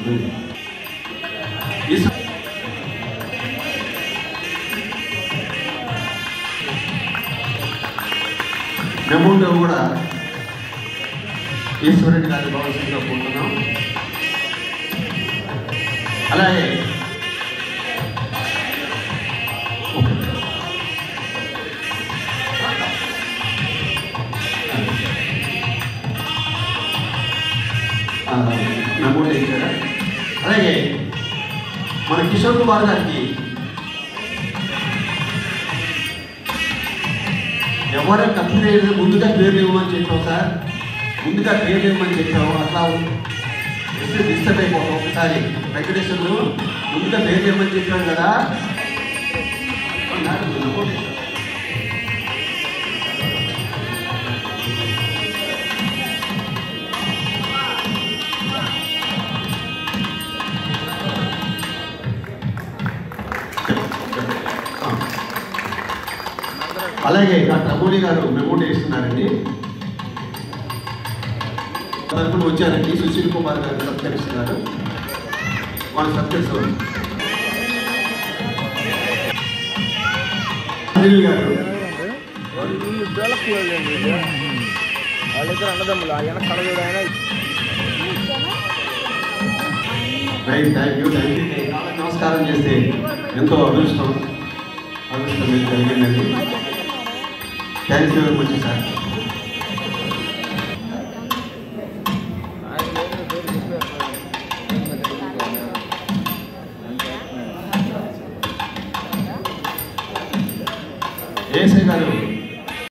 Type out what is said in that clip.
ఈ స- మెమోంటో కూడా ఈశ్వరుడి గారి భవిష్యత్తులో పోతున్నాం అలాగే మెమోంటో ఇచ్చారా అలాగే మన కిషోర్ కుమార్ గారికి ఎవరైనా తప్పు చేయలేదు ముందుగా పేర్లు ఇవ్వమని చెప్పావు సార్ ముందుగా పేర్లు ఇవ్వమని చెప్పావు అట్లా వస్తే డిస్టర్బ్ అయిపోతాం ఒకసారి వెంకటేశ్వర్లు ముందుగా పేర్లు ఇవ్వమని చెప్పాడు కదా నాకు నమ్మకం లేదు. ఆ. అలాగే డాక్టర్ అమూలి గారు మెమోటీ ఇస్తున్నారండి తరపున వచ్చారండి సుశీల్ కుమార్ గారు సత్కరిస్తున్నారు వాళ్ళు సత్కరిస్తారు అనిల్ గారు వీళ్ళు డెవలప్ చేయాలండి వాళ్ళిద్దరు అన్నదమ్ములు ఆయన కలగడు ఆయన right thank you thank you నమస్కారం చేస్తే ఎంతో అదృష్టం అదృష్టం మీకు కలిగిందండి thank you very much sir